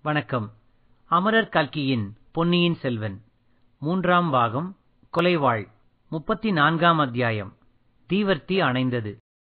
வணக்கம் அமரர் கல்கியின் பொன்னியின் செல்வன் மூன்றாம் பாகம் கொலைவாள் முப்பத்தி நான்காம் அத்தியாயம் தீவர்த்தி அணைந்தது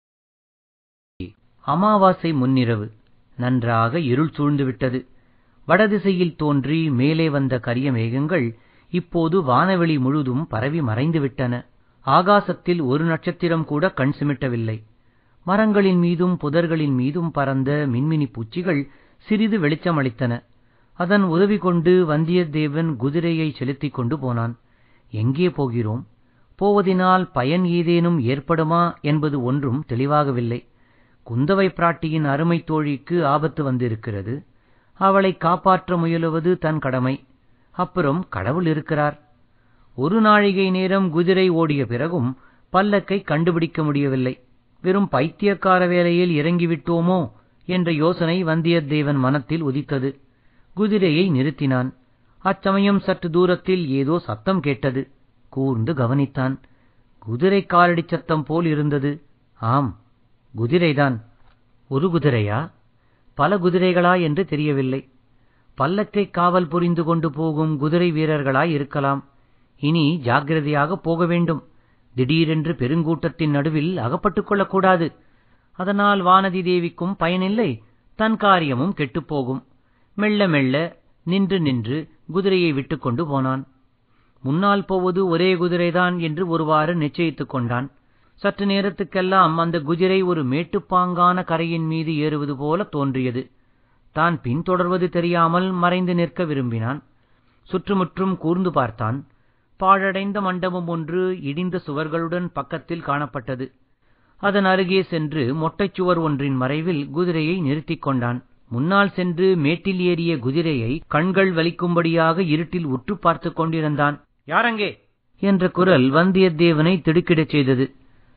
அமாவாசை முன்னிரவு நன்றாக இருள் சூழ்ந்துவிட்டது வடதிசையில் தோன்றி மேலே வந்த கரிய மேகங்கள் இப்போது வானவெளி முழுதும் பரவி மறைந்துவிட்டன ஆகாசத்தில் ஒரு நட்சத்திரம் கூட கண் சிமிட்டவில்லை மரங்களின் மீதும் புதர்களின் மீதும் பறந்த மின்மினி பூச்சிகள் சிறிது வெளிச்சமளித்தன அதன் உதவி கொண்டு வந்தியத்தேவன் குதிரையை செலுத்திக் கொண்டு போனான் எங்கே போகிறோம் போவதினால் பயன் ஏதேனும் ஏற்படுமா என்பது ஒன்றும் தெளிவாகவில்லை குந்தவை பிராட்டியின் அருமை தோழிக்கு ஆபத்து வந்திருக்கிறது அவளை காப்பாற்ற முயலுவது தன் கடமை அப்புறம் கடவுள் இருக்கிறார் ஒரு நாழிகை நேரம் குதிரை ஓடிய பிறகும் பல்லக்கை கண்டுபிடிக்க முடியவில்லை வெறும் பைத்தியக்கார வேலையில் இறங்கிவிட்டோமோ என்ற யோசனை வந்தியத்தேவன் மனத்தில் உதித்தது குதிரையை நிறுத்தினான் அச்சமயம் சற்று தூரத்தில் ஏதோ சத்தம் கேட்டது கூர்ந்து கவனித்தான் குதிரை காலடி சத்தம் போல் இருந்தது ஆம் குதிரைதான் ஒரு குதிரையா பல குதிரைகளா என்று தெரியவில்லை பல்லக்கை காவல் புரிந்து கொண்டு போகும் குதிரை வீரர்களாய் இருக்கலாம் இனி ஜாக்கிரதையாக போக வேண்டும் திடீரென்று பெருங்கூட்டத்தின் நடுவில் அகப்பட்டுக் கொள்ளக்கூடாது அதனால் வானதி தேவிக்கும் பயனில்லை தன் காரியமும் கெட்டுப்போகும் மெல்ல மெல்ல நின்று நின்று குதிரையை விட்டுக் கொண்டு போனான் முன்னால் போவது ஒரே குதிரைதான் என்று ஒருவாறு நிச்சயித்துக் கொண்டான் சற்று நேரத்துக்கெல்லாம் அந்த குதிரை ஒரு மேட்டுப்பாங்கான கரையின் மீது ஏறுவது போல தோன்றியது தான் பின்தொடர்வது தெரியாமல் மறைந்து நிற்க விரும்பினான் சுற்றுமுற்றும் கூர்ந்து பார்த்தான் பாழடைந்த மண்டபம் ஒன்று இடிந்த சுவர்களுடன் பக்கத்தில் காணப்பட்டது அதன் அருகே சென்று மொட்டைச் சுவர் ஒன்றின் மறைவில் குதிரையை நிறுத்திக் கொண்டான் முன்னால் சென்று மேட்டில் ஏறிய குதிரையை கண்கள் வலிக்கும்படியாக இருட்டில் உற்று பார்த்துக் கொண்டிருந்தான் யாரங்கே என்ற குரல் வந்தியத்தேவனை திடுக்கிடச் செய்தது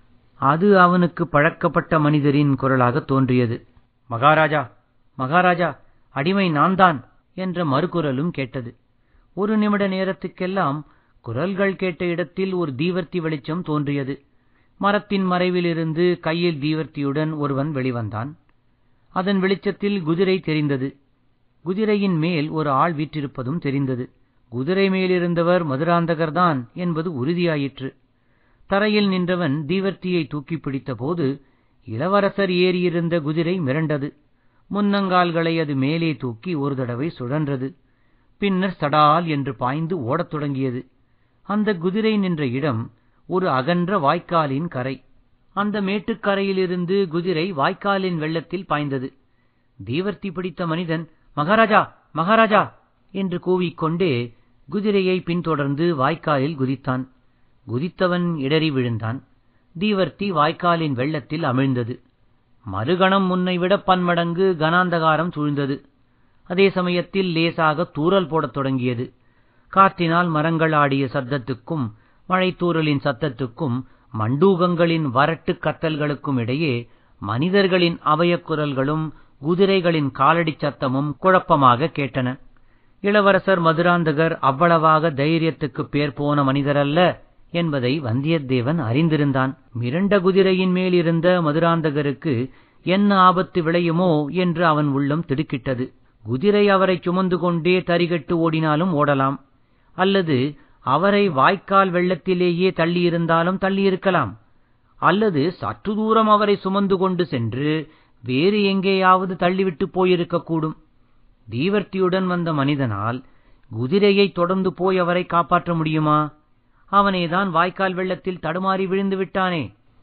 அது அவனுக்கு பழக்கப்பட்ட மனிதரின் குரலாக தோன்றியது மகாராஜா மகாராஜா அடிமை நான்தான் என்ற மறுகுரலும் கேட்டது ஒரு நிமிட நேரத்துக்கெல்லாம் குரல்கள் கேட்ட இடத்தில் ஒரு தீவர்த்தி வெளிச்சம் தோன்றியது மரத்தின் மறைவிலிருந்து கையில் தீவர்த்தியுடன் ஒருவன் வெளிவந்தான் அதன் வெளிச்சத்தில் குதிரை தெரிந்தது குதிரையின் மேல் ஒரு ஆள் வீற்றிருப்பதும் தெரிந்தது குதிரை மேலிருந்தவர் மதுராந்தகர்தான் என்பது உறுதியாயிற்று தரையில் நின்றவன் தீவர்த்தியை தூக்கி பிடித்தபோது இளவரசர் ஏறியிருந்த குதிரை மிரண்டது முன்னங்கால்களை அது மேலே தூக்கி ஒரு தடவை சுழன்றது பின்னர் சடால் என்று பாய்ந்து ஓடத் தொடங்கியது அந்த குதிரை நின்ற இடம் ஒரு அகன்ற வாய்க்காலின் கரை அந்த மேட்டுக்கரையிலிருந்து குதிரை வாய்க்காலின் வெள்ளத்தில் பாய்ந்தது தீவர்த்தி பிடித்த மனிதன் மகாராஜா மகாராஜா என்று கூவிக்கொண்டே குதிரையை பின்தொடர்ந்து வாய்க்காலில் குதித்தான் குதித்தவன் இடறி விழுந்தான் தீவர்த்தி வாய்க்காலின் வெள்ளத்தில் அமிழ்ந்தது மறுகணம் முன்னை விட பன்மடங்கு கனாந்தகாரம் சூழ்ந்தது அதே சமயத்தில் லேசாக தூறல் போடத் தொடங்கியது காற்றினால் மரங்கள் ஆடிய சத்தத்துக்கும் மழைத்தூறலின் சத்தத்துக்கும் மண்டூகங்களின் வரட்டு கத்தல்களுக்கும் இடையே மனிதர்களின் அவயக் குரல்களும் குதிரைகளின் காலடிச் சத்தமும் குழப்பமாக கேட்டன இளவரசர் மதுராந்தகர் அவ்வளவாக தைரியத்துக்கு பேர் போன மனிதரல்ல என்பதை வந்தியத்தேவன் அறிந்திருந்தான் மிரண்ட குதிரையின் மேல் இருந்த மதுராந்தகருக்கு என்ன ஆபத்து விளையுமோ என்று அவன் உள்ளம் திடுக்கிட்டது குதிரை அவரை சுமந்து கொண்டே தரிகட்டு ஓடினாலும் ஓடலாம் அல்லது அவரை வாய்க்கால் வெள்ளத்திலேயே தள்ளியிருந்தாலும் தள்ளியிருக்கலாம் அல்லது சற்று தூரம் அவரை சுமந்து கொண்டு சென்று வேறு எங்கேயாவது தள்ளிவிட்டு போயிருக்கக்கூடும் தீவர்த்தியுடன் வந்த மனிதனால் குதிரையை தொடர்ந்து போய் அவரை காப்பாற்ற முடியுமா அவனேதான் வாய்க்கால் வெள்ளத்தில் தடுமாறி விழுந்து விட்டானே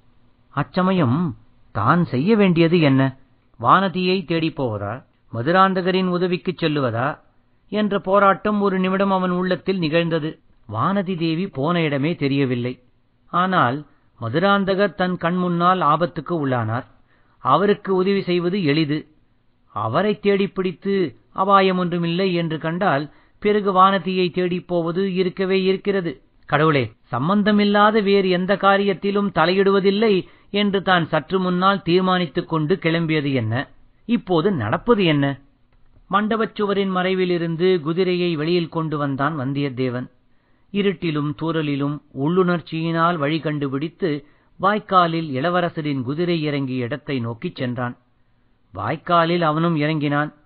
அச்சமயம் தான் செய்ய வேண்டியது என்ன வானதியை தேடிப் போவதா மதுராந்தகரின் உதவிக்குச் செல்லுவதா என்ற போராட்டம் ஒரு நிமிடம் அவன் உள்ளத்தில் நிகழ்ந்தது வானதி தேவி போன இடமே தெரியவில்லை ஆனால் மதுராந்தகர் தன் கண் முன்னால் ஆபத்துக்கு உள்ளானார் அவருக்கு உதவி செய்வது எளிது அவரை தேடிப் பிடித்து அபாயம் ஒன்றுமில்லை என்று கண்டால் பிறகு வானதியை தேடிப் போவது இருக்கவே இருக்கிறது கடவுளே சம்பந்தமில்லாத வேறு எந்த காரியத்திலும் தலையிடுவதில்லை என்று தான் சற்று முன்னால் தீர்மானித்துக் கொண்டு கிளம்பியது என்ன இப்போது நடப்பது என்ன மண்டபச் சுவரின் மறைவிலிருந்து குதிரையை வெளியில் கொண்டு வந்தான் வந்தியத்தேவன் இருட்டிலும் தூறலிலும் உள்ளுணர்ச்சியினால் வழி கண்டுபிடித்து வாய்க்காலில் இளவரசரின் குதிரை இறங்கிய இடத்தை நோக்கிச் சென்றான் வாய்க்காலில் அவனும் இறங்கினான்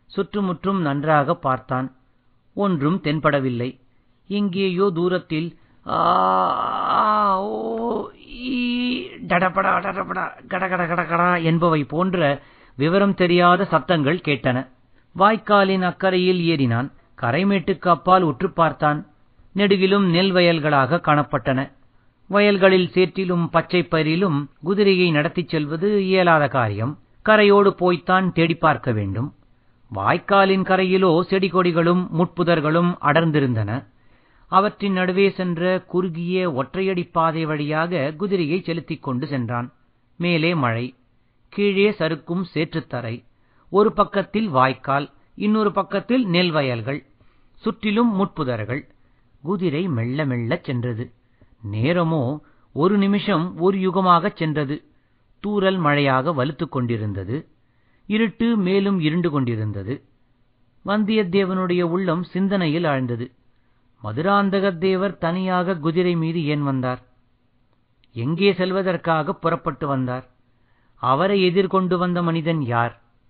சுற்றுமுற்றும் நன்றாக பார்த்தான் ஒன்றும் தென்படவில்லை எங்கேயோ தூரத்தில் ஆ ஆ, ஓ ஈ, டடபடா டடபடா கடகட கடகடா என்பவை போன்ற விவரம் தெரியாத சத்தங்கள் கேட்டன வாய்க்காலின் அக்கறையில் ஏறினான் கரைமேட்டுக்கு அப்பால் உற்று பார்த்தான் நெடுகிலும் நெல் வயல்களாக காணப்பட்டன வயல்களில் சேற்றிலும் பச்சை பயிரிலும் குதிரையை நடத்திச் செல்வது இயலாத காரியம் கரையோடு போய்த்தான் தேடிப் பார்க்க வேண்டும் வாய்க்காலின் கரையிலோ செடி கொடிகளும் முட்புதர்களும் அடர்ந்திருந்தன அவற்றின் நடுவே சென்ற குறுகிய ஒற்றையடி பாதை வழியாக குதிரையை செலுத்திக் கொண்டு சென்றான் மேலே மழை கீழே சறுக்கும் சேற்றுத்தரை ஒரு பக்கத்தில் வாய்க்கால் இன்னொரு பக்கத்தில் நெல் வயல்கள் சுற்றிலும் முட்புதர்கள் குதிரை மெல்ல மெல்லச் சென்றது நேரமோ ஒரு நிமிஷம் ஒரு யுகமாகச் சென்றது தூறல் மழையாக வலுத்துக் கொண்டிருந்தது இருட்டு மேலும் இருண்டு கொண்டிருந்தது வந்தியத்தேவனுடைய உள்ளம் சிந்தனையில் ஆழ்ந்தது மதுராந்தகத் தேவர் தனியாக குதிரை மீது ஏன் வந்தார் எங்கே செல்வதற்காக புறப்பட்டு வந்தார் அவரை எதிர்கொண்டு வந்த மனிதன் யார்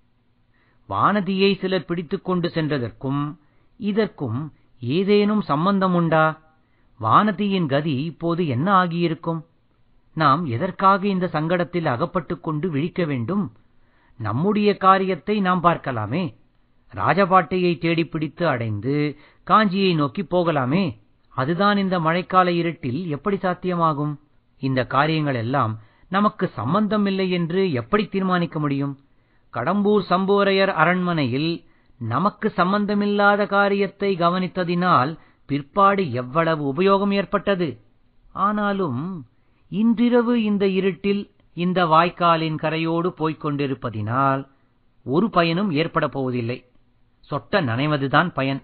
வானதியை சிலர் பிடித்துக் கொண்டு சென்றதற்கும் இதற்கும் ஏதேனும் சம்பந்தம் உண்டா வானதியின் கதி இப்போது என்ன ஆகியிருக்கும் நாம் எதற்காக இந்த சங்கடத்தில் அகப்பட்டுக் கொண்டு விழிக்க வேண்டும் நம்முடைய காரியத்தை நாம் பார்க்கலாமே ராஜபாட்டையை தேடிப் பிடித்து அடைந்து காஞ்சியை நோக்கி போகலாமே அதுதான் இந்த மழைக்கால இருட்டில் எப்படி சாத்தியமாகும் இந்த காரியங்கள் எல்லாம் நமக்கு சம்பந்தமில்லை என்று எப்படி தீர்மானிக்க முடியும் கடம்பூர் சம்புவரையர் அரண்மனையில் நமக்கு சம்பந்தமில்லாத காரியத்தை கவனித்ததினால் பிற்பாடு எவ்வளவு உபயோகம் ஏற்பட்டது ஆனாலும் இன்றிரவு இந்த இருட்டில் இந்த வாய்க்காலின் கரையோடு போய்க் கொண்டிருப்பதினால் ஒரு பயனும் ஏற்பட போவதில்லை சொட்ட நனைவதுதான் பயன்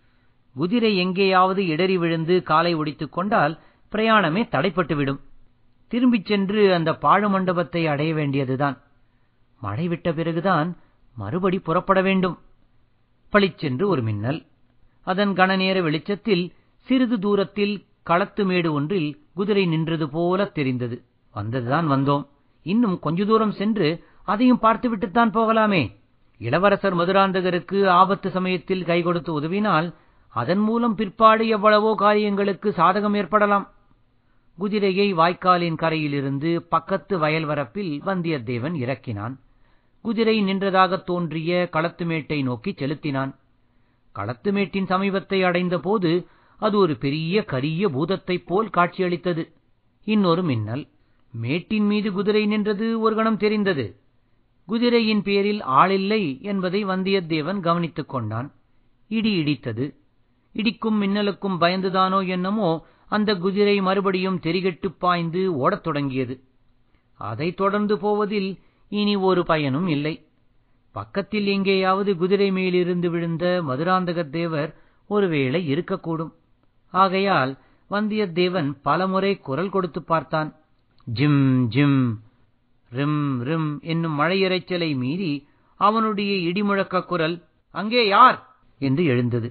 குதிரை எங்கேயாவது இடறி விழுந்து காலை ஒடித்துக் கொண்டால் பிரயாணமே தடைப்பட்டுவிடும் திரும்பிச் சென்று அந்த பாழு மண்டபத்தை அடைய வேண்டியதுதான் மழை விட்ட பிறகுதான் மறுபடி புறப்பட வேண்டும் பளிச்சென்று ஒரு மின்னல் அதன் கணநேர வெளிச்சத்தில் சிறிது தூரத்தில் களத்து மேடு ஒன்றில் குதிரை நின்றது போல தெரிந்தது வந்ததுதான் வந்தோம் இன்னும் கொஞ்ச தூரம் சென்று அதையும் பார்த்துவிட்டுத்தான் போகலாமே இளவரசர் மதுராந்தகருக்கு ஆபத்து சமயத்தில் கை கொடுத்து உதவினால் அதன் மூலம் பிற்பாடு எவ்வளவோ காரியங்களுக்கு சாதகம் ஏற்படலாம் குதிரையை வாய்க்காலின் கரையிலிருந்து பக்கத்து வயல் வரப்பில் வந்தியத்தேவன் இறக்கினான் குதிரை நின்றதாகத் தோன்றிய களத்துமேட்டை நோக்கிச் செலுத்தினான் களத்துமேட்டின் சமீபத்தை அடைந்தபோது அது ஒரு பெரிய கரிய பூதத்தைப் போல் காட்சியளித்தது இன்னொரு மின்னல் மேட்டின் மீது குதிரை நின்றது ஒரு கணம் தெரிந்தது குதிரையின் பேரில் ஆளில்லை என்பதை வந்தியத்தேவன் கவனித்துக் கொண்டான் இடி இடித்தது இடிக்கும் மின்னலுக்கும் பயந்துதானோ என்னமோ அந்த குதிரை மறுபடியும் தெரிகெட்டுப் பாய்ந்து ஓடத் தொடங்கியது அதைத் தொடர்ந்து போவதில் இனி ஒரு பயனும் இல்லை பக்கத்தில் எங்கேயாவது குதிரை மேலிருந்து விழுந்த மதுராந்தகத் தேவர் ஒருவேளை இருக்கக்கூடும் ஆகையால் வந்தியத்தேவன் பலமுறை குரல் கொடுத்துப் பார்த்தான் ஜிம் ஜிம் ரிம் ரிம் என்னும் மழை இரைச்சலை மீறி அவனுடைய இடிமுழக்கக் குரல் அங்கே யார் என்று எழுந்தது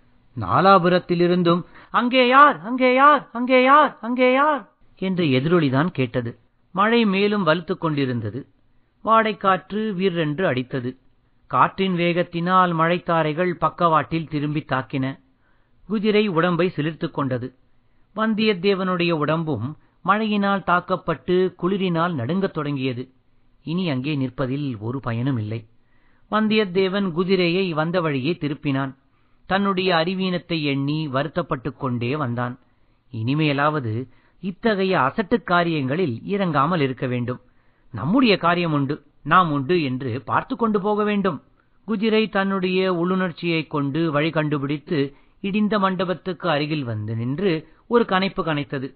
நாலாபுரத்திலிருந்தும் அங்கே யார் அங்கே யார் அங்கே யார் அங்கே யார் என்ற எதிரொலிதான் கேட்டது மழை மேலும் வலுத்துக் கொண்டிருந்தது வாடைக்காற்று வீரென்று அடித்தது காற்றின் வேகத்தினால் மழைத்தாரைகள் பக்கவாட்டில் திரும்பி தாக்கின குதிரை உடம்பை சிலிர்த்துக் கொண்டது வந்தியத்தேவனுடைய உடம்பும் மழையினால் தாக்கப்பட்டு குளிரினால் நடுங்கத் தொடங்கியது இனி அங்கே நிற்பதில் ஒரு பயனும் இல்லை வந்தியத்தேவன் குதிரையை வந்த வழியே திருப்பினான் தன்னுடைய அறிவீனத்தை எண்ணி வருத்தப்பட்டுக் கொண்டே வந்தான் இனிமேலாவது இத்தகைய அசட்டுக் காரியங்களில் இறங்காமல் இருக்க வேண்டும் நம்முடைய காரியம் உண்டு நாம் உண்டு என்று பார்த்து கொண்டு போக வேண்டும் குதிரை தன்னுடைய உள்ளுணர்ச்சியைக் கொண்டு வழி கண்டுபிடித்து இடிந்த மண்டபத்துக்கு அருகில் வந்து நின்று ஒரு கனைப்பு கனைத்தது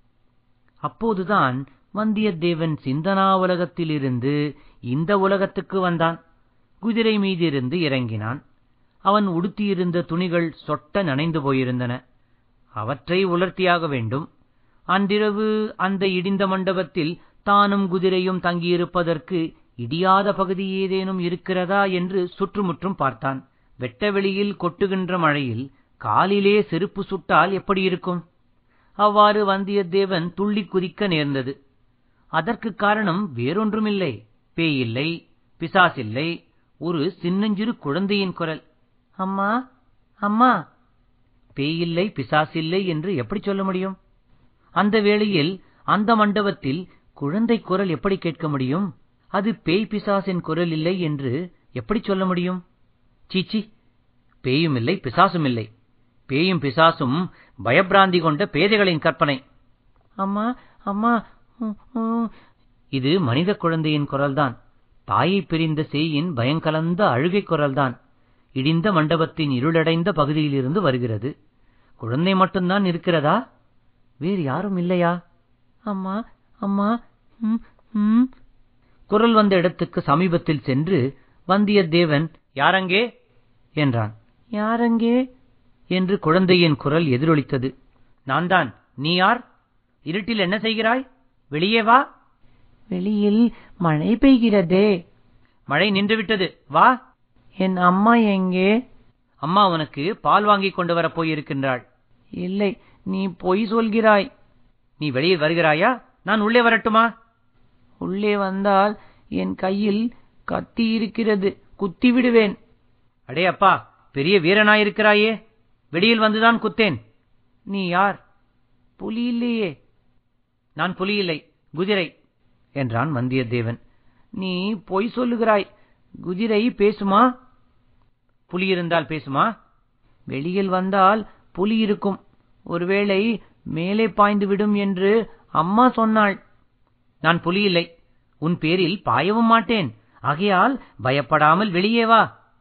அப்போதுதான் வந்தியத்தேவன் சிந்தனா உலகத்திலிருந்து இந்த உலகத்துக்கு வந்தான் குதிரை மீதிருந்து இறங்கினான் அவன் உடுத்தியிருந்த துணிகள் சொட்ட நனைந்து போயிருந்தன அவற்றை உலர்த்தியாக வேண்டும் அன்றிரவு அந்த இடிந்த மண்டபத்தில் தானும் குதிரையும் தங்கியிருப்பதற்கு இடியாத பகுதி ஏதேனும் இருக்கிறதா என்று சுற்றுமுற்றும் பார்த்தான் வெட்ட வெளியில் கொட்டுகின்ற மழையில் காலிலே செருப்பு சுட்டால் எப்படி இருக்கும் அவ்வாறு வந்தியத்தேவன் துள்ளி குதிக்க நேர்ந்தது அதற்கு காரணம் வேறொன்றுமில்லை பேயில்லை பிசாசில்லை ஒரு சின்னஞ்சிறு குழந்தையின் குரல் அம்மா அம்மா பேயில்லை பிசாசில்லை என்று எப்படி சொல்ல முடியும் அந்த வேளையில் அந்த மண்டபத்தில் குழந்தை குரல் எப்படி கேட்க முடியும் அது பேய் பிசாசின் குரல் இல்லை என்று எப்படி சொல்ல முடியும் சீச்சி பேயும் இல்லை பிசாசும் இல்லை பேயும் பிசாசும் பயப்பிராந்தி கொண்ட பேதைகளின் கற்பனை அம்மா அம்மா இது மனித குழந்தையின் குரல்தான் தாயை பிரிந்த சேயின் பயங்கலந்த அழுகை குரல்தான் இடிந்த மண்டபத்தின் இருளடைந்த பகுதியிலிருந்து வருகிறது குழந்தை மட்டும்தான் இருக்கிறதா வேறு யாரும் இல்லையா அம்மா அம்மா குரல் வந்த இடத்துக்கு சமீபத்தில் சென்று வந்தியத்தேவன் யாரங்கே என்றான் யாரங்கே என்று குழந்தையின் குரல் எதிரொலித்தது நான் தான் நீ யார் இருட்டில் என்ன செய்கிறாய் வெளியே வா வெளியில் மழை பெய்கிறதே மழை நின்றுவிட்டது வா என் அம்மா எங்கே அம்மா உனக்கு பால் வாங்கிக் கொண்டு வரப் போயிருக்கின்றாள் இல்லை நீ பொய் சொல்கிறாய் நீ வெளியே வருகிறாயா நான் உள்ளே வரட்டுமா உள்ளே வந்தால் என் கையில் கத்தி இருக்கிறது குத்தி விடுவேன் அடே அப்பா பெரிய வீரனாயிருக்கிறாயே வெளியில் வந்துதான் குத்தேன் நீ யார் புலி இல்லையே நான் புலி இல்லை குதிரை என்றான் வந்தியத்தேவன் நீ பொய் சொல்லுகிறாய் குதிரை பேசுமா புலி இருந்தால் பேசுமா வெளியில் வந்தால் புலி இருக்கும் ஒருவேளை மேலே பாய்ந்து விடும் என்று அம்மா சொன்னாள் நான் புலி இல்லை உன் பேரில் பாயவும் மாட்டேன் ஆகையால் பயப்படாமல் வெளியே வா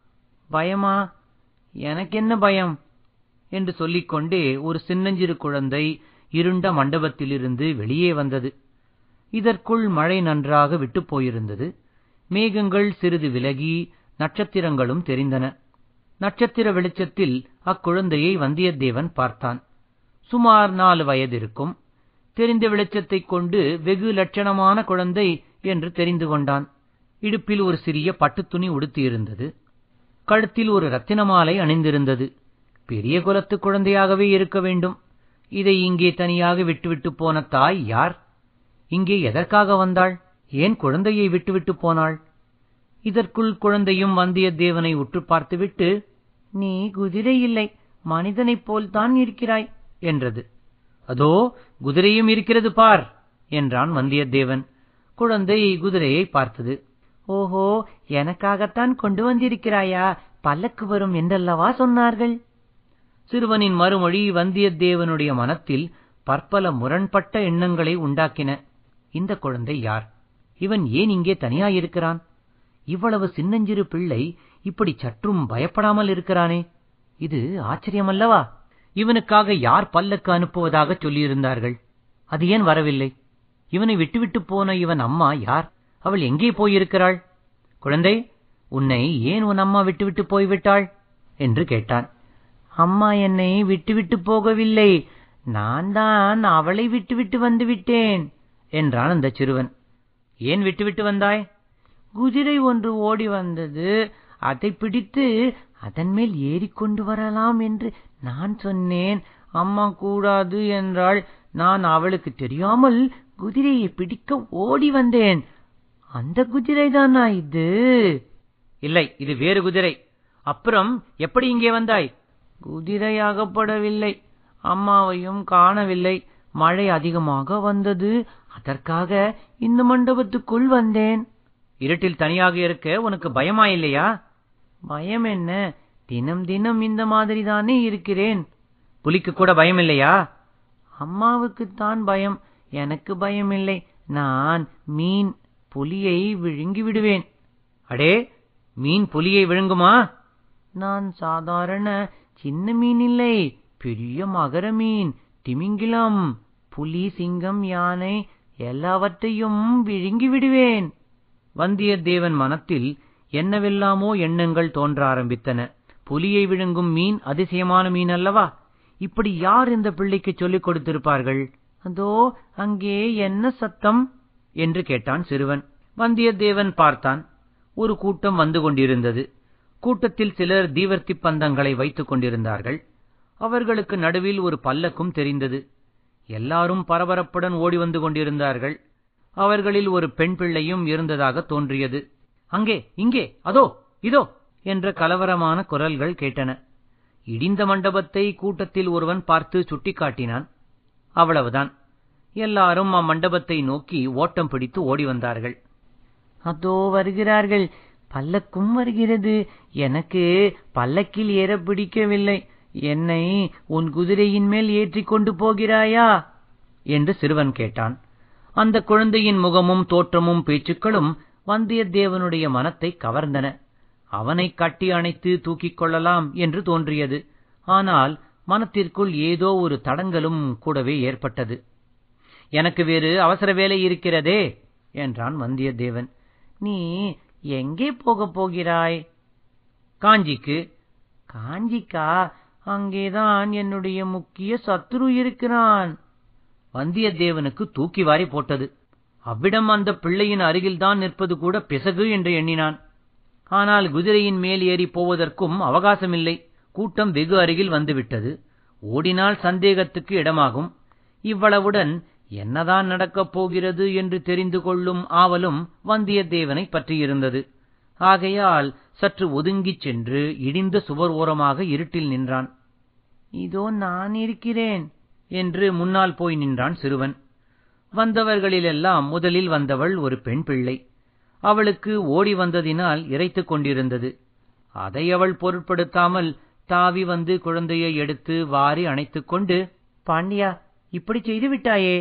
பயமா எனக்கென்ன பயம் என்று சொல்லிக்கொண்டே ஒரு சின்னஞ்சிறு குழந்தை இருண்ட மண்டபத்திலிருந்து வெளியே வந்தது இதற்குள் மழை நன்றாக விட்டுப் போயிருந்தது மேகங்கள் சிறிது விலகி நட்சத்திரங்களும் தெரிந்தன நட்சத்திர வெளிச்சத்தில் அக்குழந்தையை வந்தியத்தேவன் பார்த்தான் சுமார் நாலு வயதிருக்கும் தெரிந்த வெளிச்சத்தைக் கொண்டு வெகு லட்சணமான குழந்தை என்று தெரிந்து கொண்டான் இடுப்பில் ஒரு சிறிய பட்டுத்துணி உடுத்தியிருந்தது கழுத்தில் ஒரு ரத்தின மாலை அணிந்திருந்தது பெரிய குலத்து குழந்தையாகவே இருக்க வேண்டும் இதை இங்கே தனியாக விட்டுவிட்டு போன தாய் யார் இங்கே எதற்காக வந்தாள் ஏன் குழந்தையை விட்டுவிட்டு போனாள் இதற்குள் குழந்தையும் வந்தியத்தேவனை உற்று பார்த்துவிட்டு நீ குதிரை இல்லை மனிதனைப் போல்தான் இருக்கிறாய் என்றது அதோ குதிரையும் இருக்கிறது பார் என்றான் வந்தியத்தேவன் குழந்தை குதிரையை பார்த்தது ஓஹோ எனக்காகத்தான் கொண்டு வந்திருக்கிறாயா பல்லக்கு வரும் என்றல்லவா சொன்னார்கள் சிறுவனின் மறுமொழி வந்தியத்தேவனுடைய மனத்தில் பற்பல முரண்பட்ட எண்ணங்களை உண்டாக்கின இந்த குழந்தை யார் இவன் ஏன் இங்கே தனியாயிருக்கிறான் இவ்வளவு சின்னஞ்சிறு பிள்ளை இப்படி சற்றும் பயப்படாமல் இருக்கிறானே இது ஆச்சரியமல்லவா இவனுக்காக யார் பல்லக்கு அனுப்புவதாக சொல்லியிருந்தார்கள் அது ஏன் வரவில்லை இவனை விட்டுவிட்டு போன இவன் அம்மா யார் அவள் எங்கே போயிருக்கிறாள் குழந்தை உன்னை ஏன் உன் அம்மா விட்டுவிட்டு போய்விட்டாள் என்று கேட்டான் அம்மா என்னை விட்டுவிட்டு போகவில்லை நான் தான் அவளை விட்டுவிட்டு வந்து விட்டேன் என்றான் அந்த சிறுவன் ஏன் விட்டுவிட்டு வந்தாய் குதிரை ஒன்று ஓடி வந்தது அதை பிடித்து அதன் மேல் ஏறிக்கொண்டு வரலாம் என்று நான் சொன்னேன் அம்மா கூடாது என்றாள் நான் அவளுக்கு தெரியாமல் குதிரையை பிடிக்க ஓடி வந்தேன் அந்த குதிரை தானா இது இல்லை இது வேறு குதிரை அப்புறம் எப்படி இங்கே வந்தாய் குதிரையாகப்படவில்லை அம்மாவையும் காணவில்லை மழை அதிகமாக வந்தது அதற்காக இந்த மண்டபத்துக்குள் வந்தேன் இருட்டில் தனியாக இருக்க உனக்கு பயமா இல்லையா பயம் என்ன தினம் தினம் இந்த மாதிரி தானே இருக்கிறேன் புலிக்கு கூட பயம் இல்லையா அம்மாவுக்குத்தான் பயம் எனக்கு பயம் இல்லை நான் மீன் புலியை விழுங்கி விடுவேன் அடே மீன் புலியை விழுங்குமா நான் சாதாரண சின்ன மீன் இல்லை பெரிய மகர மீன் திமிங்கிலம் புலி சிங்கம் யானை எல்லாவற்றையும் விழுங்கி விடுவேன் வந்தியத்தேவன் மனத்தில் என்னவெல்லாமோ எண்ணங்கள் தோன்ற ஆரம்பித்தன புலியை விழுங்கும் மீன் அதிசயமான மீன் அல்லவா இப்படி யார் இந்த பிள்ளைக்கு சொல்லிக் கொடுத்திருப்பார்கள் அதோ அங்கே என்ன சத்தம் என்று கேட்டான் சிறுவன் வந்தியத்தேவன் பார்த்தான் ஒரு கூட்டம் வந்து கொண்டிருந்தது கூட்டத்தில் சிலர் தீவர்த்தி பந்தங்களை வைத்துக் கொண்டிருந்தார்கள் அவர்களுக்கு நடுவில் ஒரு பல்லக்கும் தெரிந்தது எல்லாரும் பரபரப்புடன் ஓடி வந்து கொண்டிருந்தார்கள் அவர்களில் ஒரு பெண் பிள்ளையும் இருந்ததாக தோன்றியது அங்கே இங்கே அதோ இதோ என்ற கலவரமான குரல்கள் கேட்டன இடிந்த மண்டபத்தை கூட்டத்தில் ஒருவன் பார்த்து சுட்டிக்காட்டினான் அவ்வளவுதான் எல்லாரும் அம்மண்டபத்தை நோக்கி ஓட்டம் பிடித்து ஓடி வந்தார்கள் அதோ வருகிறார்கள் பல்லக்கும் வருகிறது எனக்கு பல்லக்கில் ஏற பிடிக்கவில்லை என்னை உன் குதிரையின் மேல் ஏற்றிக் கொண்டு போகிறாயா என்று சிறுவன் கேட்டான் அந்த குழந்தையின் முகமும் தோற்றமும் பேச்சுக்களும் வந்தியத்தேவனுடைய மனத்தை கவர்ந்தன அவனை கட்டி அணைத்து தூக்கிக் கொள்ளலாம் என்று தோன்றியது ஆனால் மனத்திற்குள் ஏதோ ஒரு தடங்கலும் கூடவே ஏற்பட்டது எனக்கு வேறு அவசர வேலை இருக்கிறதே என்றான் வந்தியத்தேவன் நீ எங்கே போகப் போகிறாய் காஞ்சிக்கு காஞ்சிக்கா அங்கேதான் என்னுடைய முக்கிய சத்துரு இருக்கிறான் வந்தியத்தேவனுக்கு தூக்கி வாரி போட்டது அவ்விடம் அந்த பிள்ளையின் அருகில்தான் நிற்பது கூட பிசகு என்று எண்ணினான் ஆனால் குதிரையின் மேல் ஏறி போவதற்கும் அவகாசமில்லை கூட்டம் வெகு அருகில் வந்துவிட்டது ஓடினால் சந்தேகத்துக்கு இடமாகும் இவ்வளவுடன் என்னதான் நடக்கப் போகிறது என்று தெரிந்து கொள்ளும் ஆவலும் வந்தியத்தேவனை பற்றியிருந்தது ஆகையால் சற்று ஒதுங்கிச் சென்று இடிந்த சுவர் ஓரமாக இருட்டில் நின்றான் இதோ நான் இருக்கிறேன் என்று முன்னால் போய் நின்றான் சிறுவன் வந்தவர்களிலெல்லாம் முதலில் வந்தவள் ஒரு பெண் பிள்ளை அவளுக்கு ஓடி வந்ததினால் இறைத்துக் கொண்டிருந்தது அதை அவள் பொருட்படுத்தாமல் தாவி வந்து குழந்தையை எடுத்து வாரி அணைத்துக் கொண்டு பாண்டியா இப்படி செய்து விட்டாயே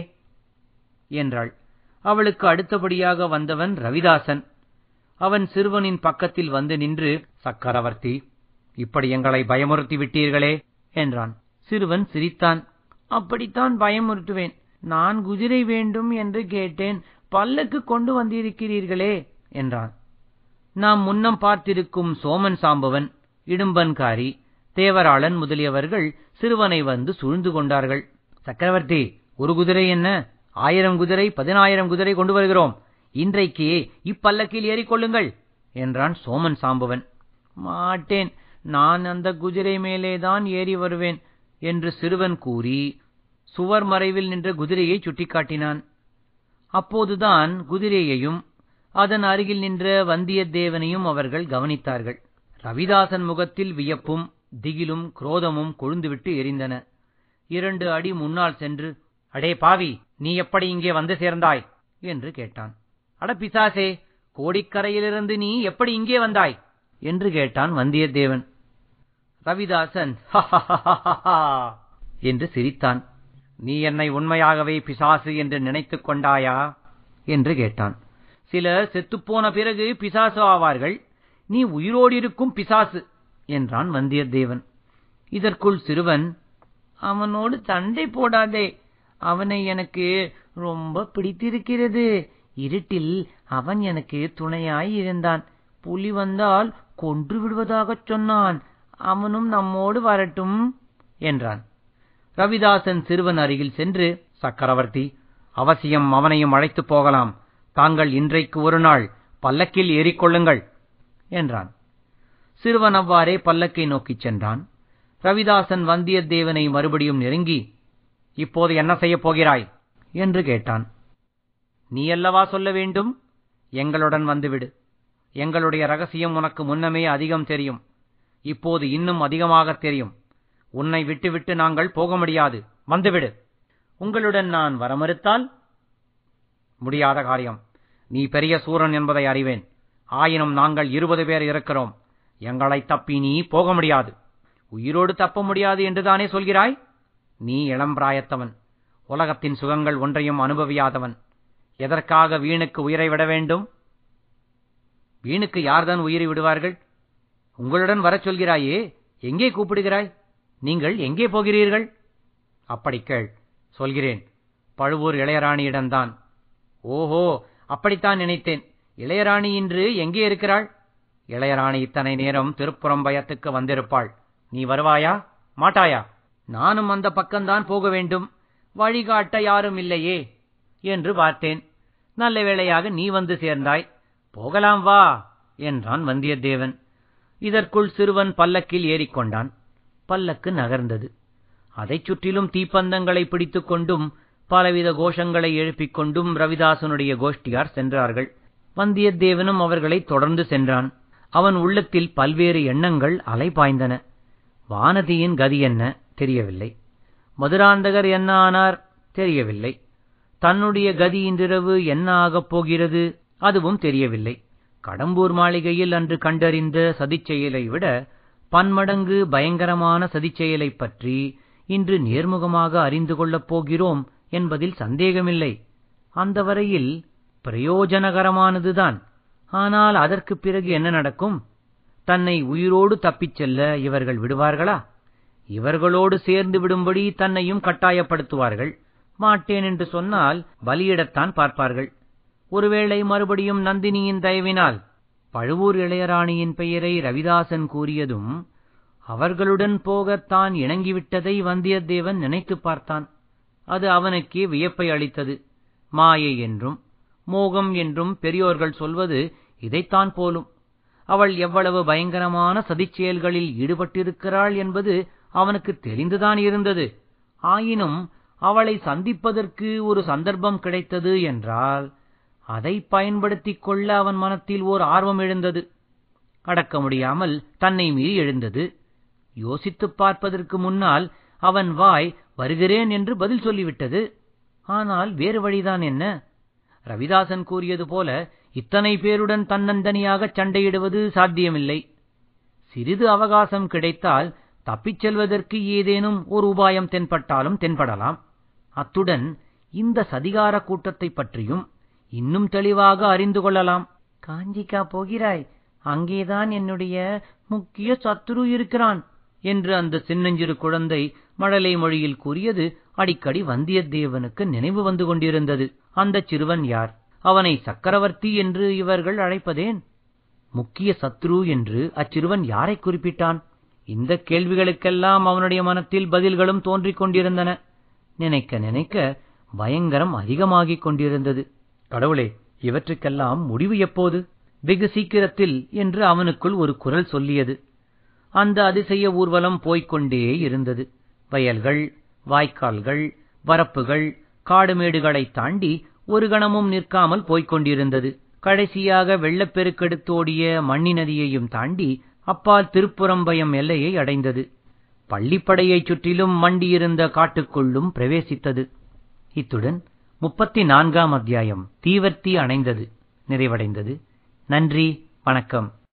என்றாள் அவளுக்கு அடுத்தபடியாக வந்தவன் ரவிதாசன் அவன் சிறுவனின் பக்கத்தில் வந்து நின்று சக்கரவர்த்தி இப்படி எங்களை பயமுறுத்தி விட்டீர்களே என்றான் சிறுவன் சிரித்தான் அப்படித்தான் பயமுறுத்துவேன் நான் குதிரை வேண்டும் என்று கேட்டேன் பல்லக்கு கொண்டு வந்திருக்கிறீர்களே என்றான் நாம் முன்னம் பார்த்திருக்கும் சோமன் சாம்பவன் இடும்பன்காரி தேவராளன் முதலியவர்கள் சிறுவனை வந்து சூழ்ந்து கொண்டார்கள் சக்கரவர்த்தி ஒரு குதிரை என்ன ஆயிரம் குதிரை பதினாயிரம் குதிரை கொண்டு வருகிறோம் இன்றைக்கு இப்பல்லக்கில் ஏறிக்கொள்ளுங்கள் என்றான் சோமன் சாம்பவன் மாட்டேன் நான் அந்த குதிரை மேலேதான் ஏறி வருவேன் என்று சிறுவன் கூறி சுவர் மறைவில் நின்ற குதிரையை சுட்டிக்காட்டினான் அப்போதுதான் குதிரையையும் அதன் அருகில் நின்ற வந்தியத்தேவனையும் அவர்கள் கவனித்தார்கள் ரவிதாசன் முகத்தில் வியப்பும் திகிலும் குரோதமும் கொழுந்துவிட்டு எரிந்தன இரண்டு அடி முன்னால் சென்று அடே பாவி நீ எப்படி இங்கே வந்து சேர்ந்தாய் என்று கேட்டான் அட பிசாசே கோடிக்கரையிலிருந்து நீ எப்படி இங்கே வந்தாய் என்று கேட்டான் வந்தியத்தேவன் ரவிதாசன் என்று சிரித்தான் நீ என்னை உண்மையாகவே பிசாசு என்று நினைத்துக் கொண்டாயா என்று கேட்டான் சிலர் செத்துப்போன பிறகு பிசாசு ஆவார்கள் நீ உயிரோடு இருக்கும் பிசாசு என்றான் வந்தியத்தேவன் இதற்குள் சிறுவன் அவனோடு சண்டை போடாதே அவனை எனக்கு ரொம்ப பிடித்திருக்கிறது இருட்டில் அவன் எனக்கு துணையாய் இருந்தான் புலி வந்தால் கொன்று விடுவதாகச் சொன்னான் அவனும் நம்மோடு வரட்டும் என்றான் ரவிதாசன் சிறுவன் அருகில் சென்று சக்கரவர்த்தி அவசியம் அவனையும் அழைத்துப் போகலாம் தாங்கள் இன்றைக்கு ஒரு நாள் பல்லக்கில் ஏறிக்கொள்ளுங்கள் என்றான் சிறுவன் அவ்வாறே பல்லக்கை நோக்கிச் சென்றான் ரவிதாசன் வந்தியத்தேவனை மறுபடியும் நெருங்கி இப்போது என்ன செய்யப் போகிறாய் என்று கேட்டான் நீ அல்லவா சொல்ல வேண்டும் எங்களுடன் வந்துவிடு எங்களுடைய ரகசியம் உனக்கு முன்னமே அதிகம் தெரியும் இப்போது இன்னும் அதிகமாக தெரியும் உன்னை விட்டுவிட்டு நாங்கள் போக முடியாது வந்துவிடு உங்களுடன் நான் வர மறுத்தால் முடியாத காரியம் நீ பெரிய சூரன் என்பதை அறிவேன் ஆயினும் நாங்கள் இருபது பேர் இருக்கிறோம் எங்களை தப்பி நீ போக முடியாது உயிரோடு தப்ப முடியாது என்றுதானே சொல்கிறாய் நீ இளம்பிராயத்தவன் உலகத்தின் சுகங்கள் ஒன்றையும் அனுபவியாதவன் எதற்காக வீணுக்கு உயிரை விட வேண்டும் வீணுக்கு யார்தான் உயிரை விடுவார்கள் உங்களுடன் வரச் சொல்கிறாயே எங்கே கூப்பிடுகிறாய் நீங்கள் எங்கே போகிறீர்கள் அப்படி கேள் சொல்கிறேன் பழுவூர் இளையராணியிடம்தான் ஓஹோ அப்படித்தான் நினைத்தேன் இளையராணி இன்று எங்கே இருக்கிறாள் இளையராணி இத்தனை நேரம் திருப்புறம்பயத்துக்கு வந்திருப்பாள் நீ வருவாயா மாட்டாயா நானும் அந்த பக்கம்தான் போக வேண்டும் வழிகாட்ட யாரும் இல்லையே என்று பார்த்தேன் நல்ல வேளையாக நீ வந்து சேர்ந்தாய் போகலாம் வா என்றான் வந்தியத்தேவன் இதற்குள் சிறுவன் பல்லக்கில் ஏறிக்கொண்டான் பல்லக்கு நகர்ந்தது அதைச் சுற்றிலும் தீப்பந்தங்களை பிடித்துக் கொண்டும் பலவித கோஷங்களை எழுப்பிக் கொண்டும் ரவிதாசனுடைய கோஷ்டியார் சென்றார்கள் வந்தியத்தேவனும் அவர்களை தொடர்ந்து சென்றான் அவன் உள்ளத்தில் பல்வேறு எண்ணங்கள் அலைபாய்ந்தன வானதியின் கதி என்ன தெரியவில்லை மதுராந்தகர் என்ன ஆனார் தெரியவில்லை தன்னுடைய கதி இன்றிரவு என்ன ஆகப் போகிறது அதுவும் தெரியவில்லை கடம்பூர் மாளிகையில் அன்று கண்டறிந்த சதிச்செயலை விட பன்மடங்கு பயங்கரமான சதிச்செயலைப் பற்றி இன்று நேர்முகமாக அறிந்து கொள்ளப் போகிறோம் என்பதில் சந்தேகமில்லை அந்த வரையில் பிரயோஜனகரமானதுதான் ஆனால் அதற்குப் பிறகு என்ன நடக்கும் தன்னை உயிரோடு தப்பிச் செல்ல இவர்கள் விடுவார்களா இவர்களோடு சேர்ந்து விடும்படி தன்னையும் கட்டாயப்படுத்துவார்கள் மாட்டேன் என்று சொன்னால் பலியிடத்தான் பார்ப்பார்கள் ஒருவேளை மறுபடியும் நந்தினியின் தயவினால் பழுவூர் இளையராணியின் பெயரை ரவிதாசன் கூறியதும் அவர்களுடன் போகத் தான் இணங்கிவிட்டதை வந்தியத்தேவன் நினைத்துப் பார்த்தான் அது அவனுக்கே வியப்பை அளித்தது மாயை என்றும் மோகம் என்றும் பெரியோர்கள் சொல்வது இதைத்தான் போலும் அவள் எவ்வளவு பயங்கரமான சதிச்செயல்களில் ஈடுபட்டிருக்கிறாள் என்பது அவனுக்கு தெரிந்துதான் இருந்தது ஆயினும் அவளை சந்திப்பதற்கு ஒரு சந்தர்ப்பம் கிடைத்தது என்றால் அதை பயன்படுத்திக் கொள்ள அவன் மனத்தில் ஓர் ஆர்வம் எழுந்தது அடக்க முடியாமல் தன்னை மீறி எழுந்தது யோசித்துப் பார்ப்பதற்கு முன்னால் அவன் வாய் வருகிறேன் என்று பதில் சொல்லிவிட்டது ஆனால் வேறு வழிதான் என்ன ரவிதாசன் கூறியது போல இத்தனை பேருடன் தன்னந்தனியாகச் சண்டையிடுவது சாத்தியமில்லை சிறிது அவகாசம் கிடைத்தால் தப்பிச் செல்வதற்கு ஏதேனும் ஒரு உபாயம் தென்பட்டாலும் தென்படலாம் அத்துடன் இந்த சதிகார கூட்டத்தைப் பற்றியும் இன்னும் தெளிவாக அறிந்து கொள்ளலாம் காஞ்சிக்கா போகிறாய் அங்கேதான் என்னுடைய முக்கிய சத்துரு இருக்கிறான் என்று அந்த சின்னஞ்சிறு குழந்தை மழலை மொழியில் கூறியது அடிக்கடி வந்தியத்தேவனுக்கு நினைவு வந்து கொண்டிருந்தது அந்தச் சிறுவன் யார் அவனை சக்கரவர்த்தி என்று இவர்கள் அழைப்பதேன் முக்கிய சத்ரு என்று அச்சிறுவன் யாரை குறிப்பிட்டான் இந்த கேள்விகளுக்கெல்லாம் அவனுடைய மனத்தில் பதில்களும் தோன்றிக் கொண்டிருந்தன நினைக்க நினைக்க பயங்கரம் அதிகமாகிக் கொண்டிருந்தது கடவுளே இவற்றுக்கெல்லாம் முடிவு எப்போது வெகு சீக்கிரத்தில் என்று அவனுக்குள் ஒரு குரல் சொல்லியது அந்த அதிசய ஊர்வலம் போய்க்கொண்டே இருந்தது வயல்கள் வாய்க்கால்கள் வரப்புகள் காடுமேடுகளைத் தாண்டி ஒரு கணமும் நிற்காமல் போய்க் கொண்டிருந்தது கடைசியாக வெள்ளப்பெருக்கெடுத்தோடிய மண்ணி நதியையும் தாண்டி அப்பால் திருப்புறம்பயம் எல்லையை அடைந்தது பள்ளிப்படையைச் சுற்றிலும் மண்டியிருந்த காட்டுக்குள்ளும் பிரவேசித்தது இத்துடன் முப்பத்தி நான்காம் அத்தியாயம் தீவர்த்தி அணைந்தது நிறைவடைந்தது நன்றி வணக்கம்